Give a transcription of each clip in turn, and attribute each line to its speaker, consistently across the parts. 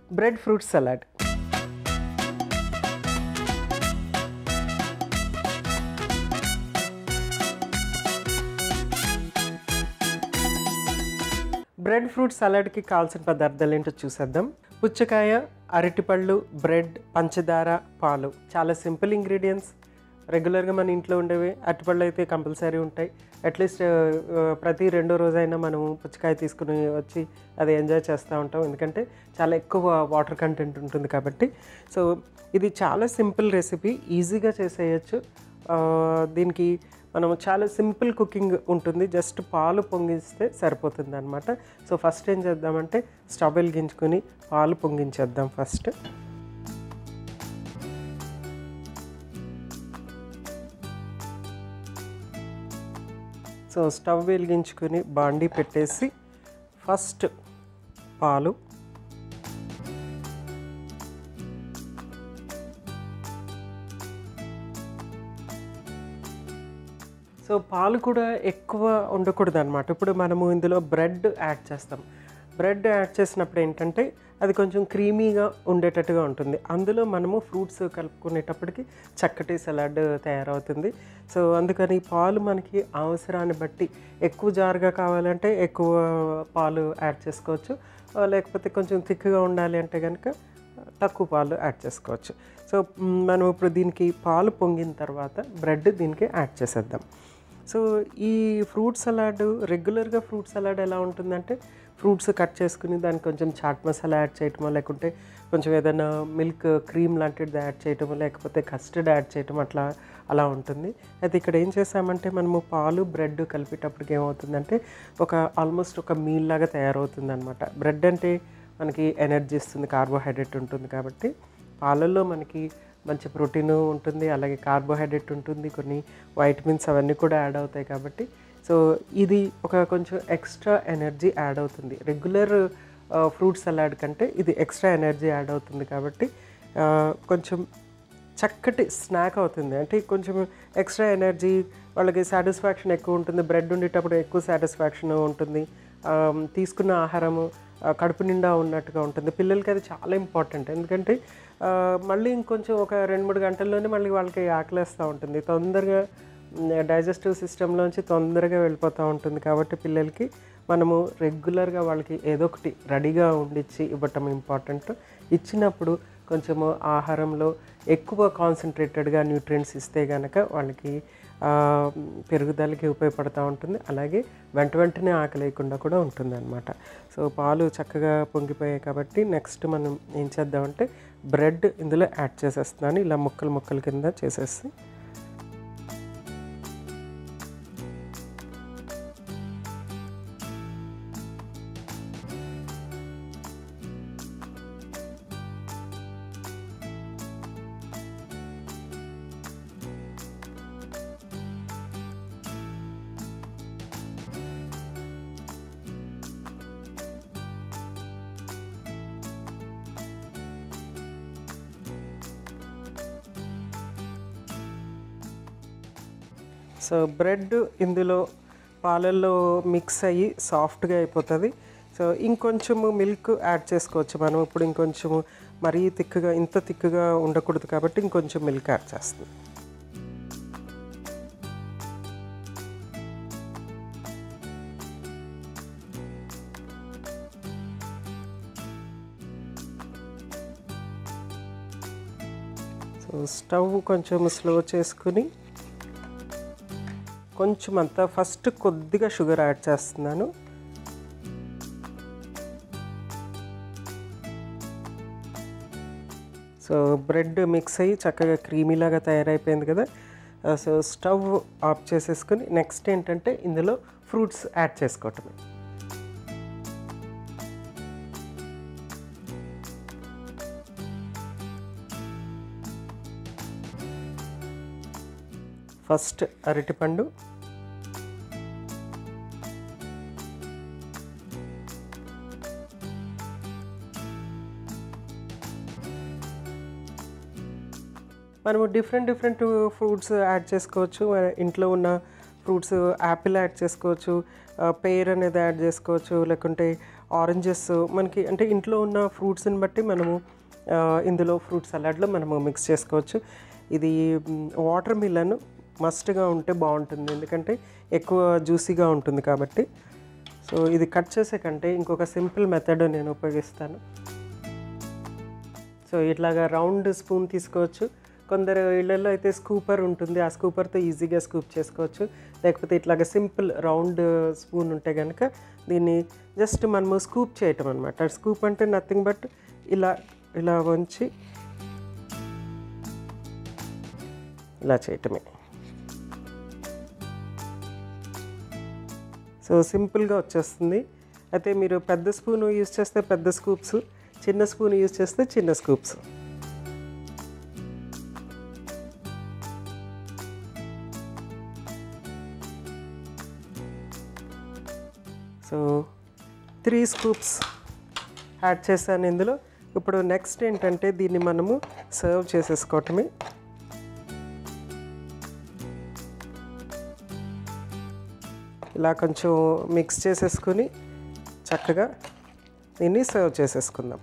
Speaker 1: bread fruit salad bread fruit సలాడ్కి కావాల్సిన పదార్థాలు ఏంటో చూసేద్దాం పుచ్చకాయ అరటిపళ్ళు బ్రెడ్ పంచదార పాలు చాలా సింపుల్ ఇంగ్రీడియంట్స్ రెగ్యులర్గా మన ఇంట్లో ఉండేవి అరటిపళ్ళు అయితే కంపల్సరీ ఉంటాయి అట్లీస్ట్ ప్రతి రెండో రోజైనా మనం పుచ్చకాయ తీసుకుని వచ్చి అది ఎంజాయ్ చేస్తూ ఉంటాం ఎందుకంటే చాలా ఎక్కువ వాటర్ కంటెంట్ ఉంటుంది కాబట్టి సో ఇది చాలా సింపుల్ రెసిపీ ఈజీగా చేసేయచ్చు ఆ, దీనికి మనం చాలా సింపుల్ కుకింగ్ ఉంటుంది జస్ట్ పాలు పొంగిస్తే సరిపోతుంది అనమాట సో ఫస్ట్ ఏం చేద్దామంటే స్టవ్ వెలిగించుకొని పాలు పొంగించేద్దాం ఫస్ట్ సో స్టవ్ వెలిగించుకొని బాండీ పెట్టేసి ఫస్ట్ పాలు సో పాలు కూడా ఎక్కువ ఉండకూడదు అనమాట ఇప్పుడు మనము ఇందులో బ్రెడ్ యాడ్ చేస్తాం బ్రెడ్ యాడ్ చేసినప్పుడు ఏంటంటే అది కొంచెం క్రీమీగా ఉండేటట్టుగా ఉంటుంది అందులో మనము ఫ్రూట్స్ కలుపుకునేటప్పటికి చక్కటి సలాడ్ తయారవుతుంది సో అందుకని పాలు మనకి అవసరాన్ని బట్టి ఎక్కువ జారుగా కావాలంటే ఎక్కువ పాలు యాడ్ చేసుకోవచ్చు ఆ, లేకపోతే కొంచెం థిక్గా ఉండాలి అంటే కనుక తక్కువ పాలు యాడ్ చేసుకోవచ్చు సో మ్, మనం ఇప్పుడు దీనికి పాలు పొంగిన తర్వాత బ్రెడ్ దీనికి యాడ్ చేసేద్దాం సో ఈ ఫ్రూట్ సలాడ్ రెగ్యులర్గా ఫ్రూట్ సలాడ్ ఎలా ఉంటుందంటే ఫ్రూట్స్ కట్ చేసుకుని దానికి కొంచెం చాట్ మసాలా యాడ్ చేయటమో లేకుంటే కొంచెం ఏదైనా మిల్క్ క్రీమ్ లాంటిది యాడ్ చేయటమో లేకపోతే కస్టర్డ్ యాడ్ చేయటం అట్లా అలా ఉంటుంది అయితే ఇక్కడ ఏం చేసామంటే మనము పాలు బ్రెడ్ కలిపేటప్పటికి ఏమవుతుందంటే ఒక ఆల్మోస్ట్ ఒక మీల్ లాగా తయారవుతుంది అనమాట బ్రెడ్ అంటే మనకి ఎనర్జీ ఇస్తుంది కార్బోహైడ్రేట్ ఉంటుంది కాబట్టి పాలల్లో మనకి మంచి ప్రోటీన్ ఉంటుంది అలాగే కార్బోహైడ్రేట్ ఉంటుంది కొన్ని వైటమిన్స్ అవన్నీ కూడా యాడ్ అవుతాయి కాబట్టి సో ఇది ఒక కొంచెం ఎక్స్ట్రా ఎనర్జీ యాడ్ అవుతుంది రెగ్యులర్ ఫ్రూట్ సలాడ్ కంటే ఇది ఎక్స్ట్రా ఎనర్జీ యాడ్ అవుతుంది కాబట్టి ఆ, కొంచెం చక్కటి స్నాక్ అవుతుంది అంటే కొంచెం ఎక్స్ట్రా ఎనర్జీ వాళ్ళకి సాటిస్ఫాక్షన్ ఎక్కువ ఉంటుంది బ్రెడ్ ఉండేటప్పుడు ఎక్కువ సాటిస్ఫాక్షన్ ఉంటుంది ఆ, తీసుకున్న ఆహారము ఆ, కడుపు నిండా ఉన్నట్టుగా ఉంటుంది పిల్లలకి అది చాలా ఇంపార్టెంట్ ఎందుకంటే ఆ, మళ్ళీ ఇంకొంచెం ఒక రెండు మూడు గంటల్లోనే మళ్ళీ వాళ్ళకి ఆకలేస్తూ ఉంటుంది తొందరగా డైజెస్టివ్ సిస్టంలోంచి తొందరగా వెళ్ళిపోతూ ఉంటుంది కాబట్టి పిల్లలకి మనము రెగ్యులర్గా వాళ్ళకి ఏదో ఒకటి రెడీగా ఉండిచ్చి ఇవ్వటం ఇంపార్టెంట్ ఇచ్చినప్పుడు కొంచెము ఆహారంలో ఎక్కువ కాన్సన్ట్రేటెడ్గా న్యూట్రియంట్స్ ఇస్తే కనుక వాళ్ళకి ఆ, పెరుగుదలకి ఉపయోగపడుతూ ఉంటుంది అలాగే వెంట వెంటనే ఆకలి లేకుండా కూడా ఉంటుంది అనమాట సో పాలు చక్కగా పొంగిపోయాయి కాబట్టి నెక్స్ట్ మనం ఏం చేద్దామంటే బ్రెడ్ ఇందులో యాడ్ చేసేస్తున్నాను ఇలా ముక్కలు ముక్కల కింద చేసేసి సో బ్రెడ్ ఇందులో పాలల్లో మిక్స్ అయ్యి సాఫ్ట్గా అయిపోతుంది సో ఇంకొంచెము మిల్క్ యాడ్ చేసుకోవచ్చు మనం ఇప్పుడు ఇంకొంచెము మరీ తిక్కుగా ఇంత తిక్కుగా ఉండకూడదు కాబట్టి ఇంకొంచెం మిల్క్ యాడ్ చేస్తుంది సో స్టవ్ కొంచెం స్లో చేసుకుని కొంచెం అంతా ఫస్ట్ కొద్దిగా షుగర్ యాడ్ చేస్తున్నాను సో బ్రెడ్ మిక్స్ అయ్యి చక్కగా క్రీమీలాగా తయారైపోయింది కదా ఆ, సో స్టవ్ ఆఫ్ చేసేసుకుని నెక్స్ట్ ఏంటంటే ఇందులో ఫ్రూట్స్ యాడ్ చేసుకోవటమే ఫస్ట్ అరటిపండు మనము డిఫరెంట్ డిఫరెంట్ ఫ్రూట్స్ యాడ్ చేసుకోవచ్చు మన ఇంట్లో ఉన్న ఫ్రూట్స్ యాపిల్ యాడ్ చేసుకోవచ్చు పేర్ అనేది యాడ్ చేసుకోవచ్చు లేకుంటే ఆరెంజెస్ మనకి అంటే ఇంట్లో ఉన్న ఫ్రూట్స్ని బట్టి మనము ఆ, ఇందులో ఫ్రూట్ సలాడ్లో మనము మిక్స్ చేసుకోవచ్చు ఇది వాటర్ మిలన్ మస్ట్గా ఉంటే బాగుంటుంది ఎందుకంటే ఎక్కువ జ్యూసీగా ఉంటుంది కాబట్టి సో ఇది కట్ చేసే కంటే ఇంకొక సింపుల్ మెథడ్ నేను ఉపయోగిస్తాను సో ఇట్లాగా రౌండ్ స్పూన్ తీసుకోవచ్చు కొందరు ఇళ్ళల్లో అయితే స్కూపర్ ఉంటుంది ఆ స్కూపర్తో ఈజీగా స్కూప్ చేసుకోవచ్చు లేకపోతే ఇట్లాగా సింపుల్ రౌండ్ స్పూన్ ఉంటే కనుక దీన్ని జస్ట్ మనము స్కూప్ చేయటం అనమాట స్కూప్ అంటే నథింగ్ బట్ ఇలా ఇలా వంచి ఇలా చేయటమే సో సింపుల్గా వచ్చేస్తుంది అయితే మీరు పెద్ద స్పూన్ యూస్ చేస్తే పెద్ద స్కూప్స్ చిన్న స్పూన్ యూస్ చేస్తే చిన్న scoops so three scoops add చేశాను ఇందులో ఇప్పుడు నెక్స్ట్ ఏంటంటే దీన్ని మనము సర్వ్ చేసేసుకోవటమే ఇలా కొంచెం మిక్స్ చేసేసుకుని చక్కగా దీన్ని సర్వ్ చేసేసుకుందాం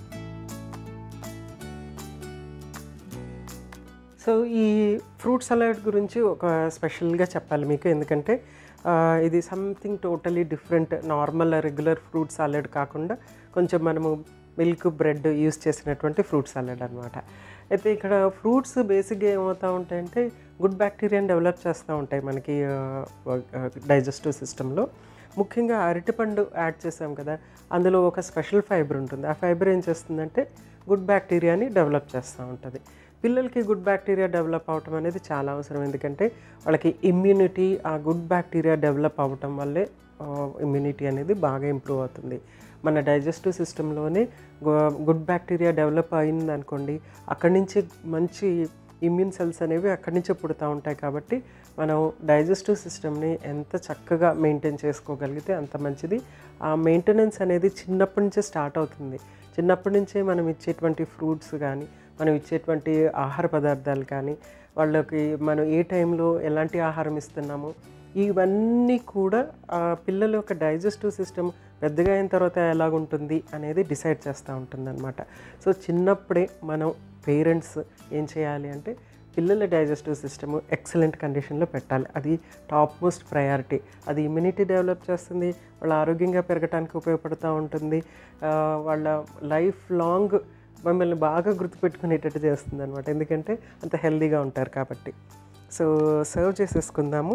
Speaker 1: సో ఈ ఫ్రూట్ సలాడ్ గురించి ఒక స్పెషల్గా చెప్పాలి మీకు ఎందుకంటే ఆ, ఇది something totally different normal regular fruit salad కాకుండా కొంచెం మనము మిల్క్ బ్రెడ్ యూస్ చేసినటువంటి ఫ్రూట్ సాలెడ్ అనమాట అయితే ఇక్కడ ఫ్రూట్స్ బేసిక్గా ఏమవుతూ ఉంటాయంటే గుడ్ బ్యాక్టీరియాని డెవలప్ చేస్తూ ఉంటాయి మనకి డైజెస్టివ్ సిస్టంలో ముఖ్యంగా అరటిపండు యాడ్ చేసాం కదా అందులో ఒక స్పెషల్ ఫైబర్ ఉంటుంది ఆ ఫైబర్ ఏం చేస్తుందంటే గుడ్ బ్యాక్టీరియాని డెవలప్ చేస్తూ ఉంటుంది పిల్లలకి గుడ్ బ్యాక్టీరియా డెవలప్ అవటం అనేది చాలా అవసరం ఎందుకంటే వాళ్ళకి ఇమ్యూనిటీ ఆ గుడ్ బ్యాక్టీరియా డెవలప్ అవ్వటం వల్లే ఇమ్యూనిటీ అనేది బాగా ఇంప్రూవ్ అవుతుంది మన డైజెస్టివ్ సిస్టంలోనే గుడ్ బ్యాక్టీరియా డెవలప్ అయింది అనుకోండి అక్కడి నుంచి మంచి ఇమ్యూన్ సెల్స్ అనేవి అక్కడి నుంచే పుడతా ఉంటాయి కాబట్టి మనం డైజెస్టివ్ సిస్టమ్ని ఎంత చక్కగా మెయింటైన్ చేసుకోగలిగితే అంత మంచిది ఆ మెయింటెనెన్స్ అనేది చిన్నప్పటి నుంచే స్టార్ట్ అవుతుంది చిన్నప్పటి నుంచే మనం ఇచ్చేటువంటి ఫ్రూట్స్ కానీ మనం ఇచ్చేటువంటి ఆహార పదార్థాలు కానీ వాళ్ళకి మనం ఏ టైంలో ఎలాంటి ఆహారం ఇస్తున్నామో ఇవన్నీ కూడా ఆ పిల్లల యొక్క డైజెస్టివ్ సిస్టమ్ పెద్దగా అయిన తర్వాత ఎలాగుంటుంది అనేది డిసైడ్ చేస్తూ ఉంటుంది అనమాట సో చిన్నప్పుడే మనం పేరెంట్స్ ఏం చేయాలి అంటే పిల్లల డైజెస్టివ్ సిస్టమ్ ఎక్సలెంట్ కండిషన్లో పెట్టాలి అది టాప్ మోస్ట్ ప్రయారిటీ అది ఇమ్యూనిటీ డెవలప్ చేస్తుంది వాళ్ళ ఆరోగ్యంగా పెరగడానికి ఉపయోగపడుతూ ఉంటుంది ఆ, వాళ్ళ లైఫ్ లాంగ్ మిమ్మల్ని బాగా గుర్తుపెట్టుకునేటట్టు చేస్తుంది అనమాట ఎందుకంటే అంత హెల్దీగా ఉంటారు కాబట్టి సో సర్వ్ చేసేసుకుందాము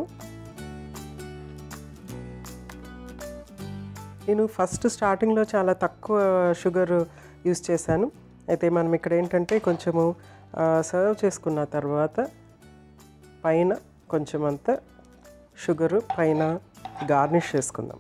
Speaker 1: నేను ఫస్ట్ స్టార్టింగ్లో చాలా తక్కువ షుగర్ యూస్ చేశాను అయితే మనం ఇక్కడ ఏంటంటే కొంచెము సర్వ్ చేసుకున్న తర్వాత పైన కొంచెం అంత షుగరు పైన గార్నిష్ చేసుకుందాం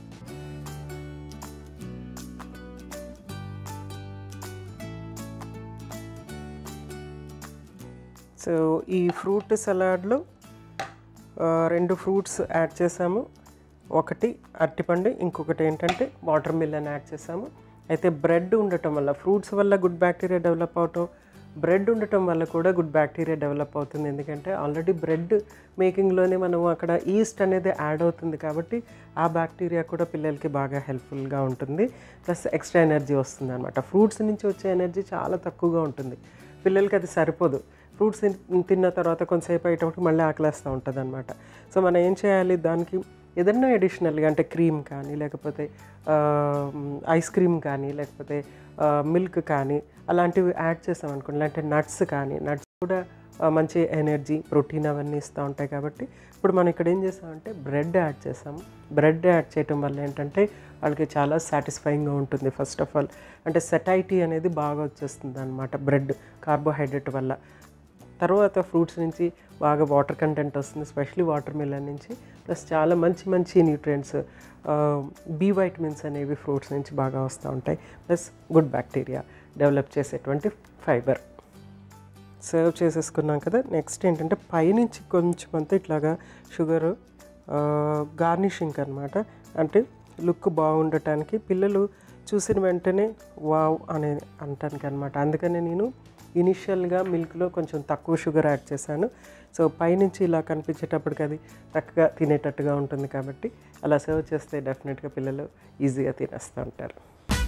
Speaker 1: సో ఈ ఫ్రూట్ సలాడ్లో ఆ, రెండు ఫ్రూట్స్ యాడ్ చేసాము ఒకటి అరటిపండు ఇంకొకటి ఏంటంటే వాటర్ మిల్లన్ యాడ్ చేసాము అయితే బ్రెడ్ ఉండటం వల్ల ఫ్రూట్స్ వల్ల గుడ్ బ్యాక్టీరియా డెవలప్ అవటం బ్రెడ్ ఉండటం వల్ల కూడా గుడ్ బ్యాక్టీరియా డెవలప్ అవుతుంది ఎందుకంటే ఆల్రెడీ బ్రెడ్ మేకింగ్లోనే మనం అక్కడ ఈస్ట్ అనేది యాడ్ అవుతుంది కాబట్టి ఆ బ్యాక్టీరియా కూడా పిల్లలకి బాగా హెల్ప్ఫుల్గా ఉంటుంది ప్లస్ ఎక్స్ట్రా ఎనర్జీ వస్తుంది అనమాట ఫ్రూట్స్ నుంచి వచ్చే ఎనర్జీ చాలా తక్కువగా ఉంటుంది పిల్లలకి అది సరిపోదు ఫ్రూట్స్ తిన్న తర్వాత కొంతసేపు అయ్యేటప్పుడు మళ్ళీ ఆకలేస్తూ ఉంటుంది అనమాట సో మనం ఏం చేయాలి దానికి ఏదన్నా అడిషనల్గా అంటే క్రీమ్ కానీ లేకపోతే ఐస్ క్రీమ్ కానీ లేకపోతే మిల్క్ కానీ అలాంటివి యాడ్ చేసాం అనుకోండి లేదంటే నట్స్ కానీ నట్స్ కూడా ఆ, మంచి ఎనర్జీ ప్రోటీన్ అవన్నీ ఇస్తూ ఉంటాయి కాబట్టి ఇప్పుడు మనం ఇక్కడ ఏం చేసామంటే బ్రెడ్ యాడ్ చేసాము బ్రెడ్ యాడ్ చేయటం వల్ల ఏంటంటే వాళ్ళకి చాలా సాటిస్ఫైయింగ్గా ఉంటుంది ఫస్ట్ ఆఫ్ ఆల్ అంటే సెటైటీ అనేది బాగా వచ్చేస్తుంది అనమాట బ్రెడ్ కార్బోహైడ్రేట్ వల్ల తర్వాత ఫ్రూట్స్ నుంచి బాగా వాటర్ కంటెంట్ వస్తుంది స్పెషలీ వాటర్ మిలన్ నుంచి ప్లస్ చాలా మంచి మంచి న్యూట్రియంట్స్ బి వైటమిన్స్ అనేవి ఫ్రూట్స్ నుంచి బాగా వస్తూ ఉంటాయి ప్లస్ గుడ్ బ్యాక్టీరియా డెవలప్ చేసేటువంటి ఫైబర్ సర్వ్ చేసేసుకున్నాం కదా నెక్స్ట్ ఏంటంటే పైనుంచి కొంచెం అంతా ఇట్లాగా షుగరు గార్నిషింగ్ అనమాట అంటే లుక్ బాగుండటానికి పిల్లలు చూసిన వెంటనే వావ్ అనే అంటానికి అనమాట అందుకనే నేను ఇనిషియల్గా మిల్క్లో కొంచెం తక్కువ షుగర్ యాడ్ చేశాను సో పైనుంచి ఇలా కనిపించేటప్పటికి అది చక్కగా తినేటట్టుగా ఉంటుంది కాబట్టి అలా సర్వ్ చేస్తే డెఫినెట్గా పిల్లలు ఈజీగా తినేస్తూ ఉంటారు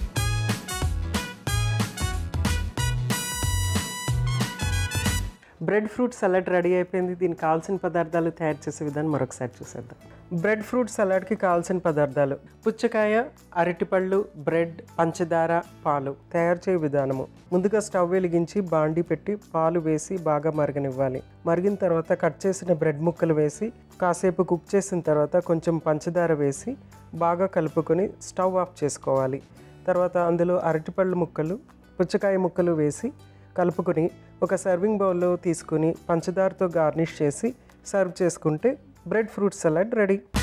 Speaker 1: బ్రెడ్ ఫ్రూట్ సలాడ్ రెడీ అయిపోయింది దీనికి కావాల్సిన పదార్థాలు తయారు చేసే విధానం మరొకసారి చూసేద్దాం బ్రెడ్ ఫ్రూట్ సలాడ్కి కావాల్సిన పదార్థాలు పుచ్చకాయ అరటిపళ్ళు బ్రెడ్ పంచదార పాలు తయారు చేయ విధానము ముందుగా స్టవ్ వెలిగించి బాండి పెట్టి పాలు వేసి బాగా మరగనివ్వాలి మరిగిన తర్వాత కట్ చేసిన బ్రెడ్ ముక్కలు వేసి కాసేపు కుక్ చేసిన తర్వాత కొంచెం పంచదార వేసి బాగా కలుపుకొని స్టవ్ ఆఫ్ చేసుకోవాలి తర్వాత అందులో అరటిపళ్ళు ముక్కలు పుచ్చకాయ ముక్కలు వేసి కలుపుకొని ఒక సర్వింగ్ బౌల్లో తీసుకుని పంచదారతో గార్నిష్ చేసి సర్వ్ చేసుకుంటే బ్రెడ్ ఫ్రూట్ సలాడ్ రెడీ